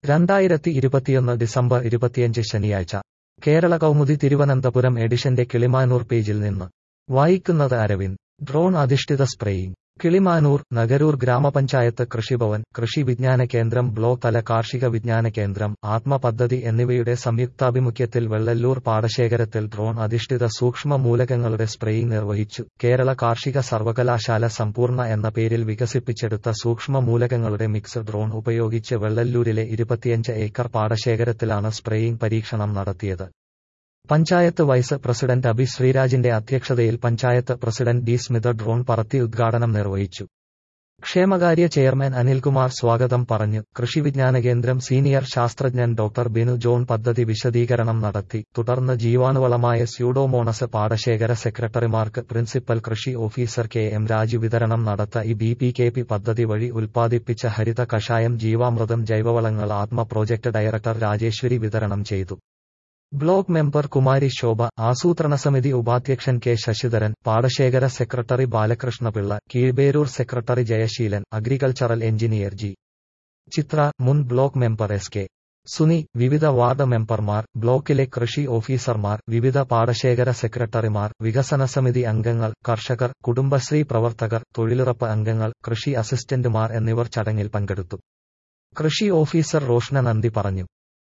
രണ്ടായിരത്തി ഇരുപത്തിയൊന്ന് ഡിസംബർ ഇരുപത്തിയഞ്ച് ശനിയാഴ്ച കേരള കൗമുദി തിരുവനന്തപുരം എഡിഷന്റെ കിളിമാനൂർ പേജിൽ നിന്ന് വായിക്കുന്നത് അരവിന്ദ് ഡ്രോൺ അധിഷ്ഠിത സ്പ്രേയിംഗ് കിളിമാനൂർ നഗരൂർ ഗ്രാമപഞ്ചായത്ത് കൃഷിഭവൻ കൃഷി വിജ്ഞാന കേന്ദ്രം ബ്ലോക്ക് തല കാർഷിക വിജ്ഞാന കേന്ദ്രം ആത്മ പദ്ധതി എന്നിവയുടെ സംയുക്താഭിമുഖ്യത്തിൽ വെള്ളല്ലൂർ പാടശേഖരത്തിൽ ഡ്രോൺ അധിഷ്ഠിത സൂക്ഷ്മ മൂലകങ്ങളുടെ സ്പ്രേയിംഗ് നിർവഹിച്ചു കേരള കാർഷിക സർവകലാശാല സമ്പൂർണ്ണ എന്ന പേരിൽ വികസിപ്പിച്ചെടുത്ത സൂക്ഷ്മ മൂലകങ്ങളുടെ മിക്സ് ഡ്രോൺ ഉപയോഗിച്ച് വെള്ളല്ലൂരിലെ ഇരുപത്തിയഞ്ച് ഏക്കർ പാടശേഖരത്തിലാണ് സ്പ്രേയിംഗ് പരീക്ഷണം നടത്തിയത് പഞ്ചായത്ത് വൈസ് പ്രസിഡന്റ് അബി ശ്രീരാജിന്റെ അധ്യക്ഷതയിൽ panchayat president D Smitha drone പറത്തി ഉദ്ഘാടനം നിർവഹിച്ചു ക്ഷേമകാര്യ ചെയർമാൻ അനിൽകുമാർ സ്വാഗതം പറഞ്ഞു കൃഷി വിജ്ഞാന കേന്ദ്രം സീനിയർ ശാസ്ത്രജ്ഞൻ ഡോക്ടർ ബിനു ജോൺ പദ്ധതി വിശദീകരണം നടത്തി തുടർന്ന് ജീവാണുവളമായ സ്യൂഡോമോണസ് പാടശേഖര സെക്രട്ടറിമാർക്ക് പ്രിൻസിപ്പൽ കൃഷി ഓഫീസർ കെ എം രാജു വിതരണം നടത്ത ഈ ബി പി കെ പി പദ്ധതി വഴി ഉൽപ്പാദിപ്പിച്ച ഹരിത കഷായം ജീവാമൃതം ജൈവവളങ്ങൾ ആത്മ പ്രോജക്ട് ഡയറക്ടർ രാജേശ്വരി വിതരണം ചെയ്തു ബ്ലോക്ക് മെമ്പർ കുമാരി ശോഭ ആസൂത്രണ സമിതി ഉപാധ്യക്ഷൻ കെ ശശിധരൻ പാടശേഖര secretary Balakrishnapillai Keezhperoor secretary Jayaseelan agricultural engineer G Chithra മുൻ block member S K Suni വിവിധ വാർഡ് മെമ്പർമാർ ബ്ലോക്കിലെ കൃഷി ഓഫീസർമാർ വിവിധ പാടശേഖര സെക്രട്ടറിമാർ വികസന സമിതി അംഗങ്ങൾ കർഷകർ കുടുംബശ്രീ പ്രവർത്തകർ തൊഴിലുറപ്പ് അംഗങ്ങൾ കൃഷി അസിസ്റ്റന്റുമാർ എന്നിവർ ചടങ്ങിൽ പങ്കെടുത്തു കൃഷി ഓഫീസർ റോഷ്ന നന്ദി പറഞ്ഞു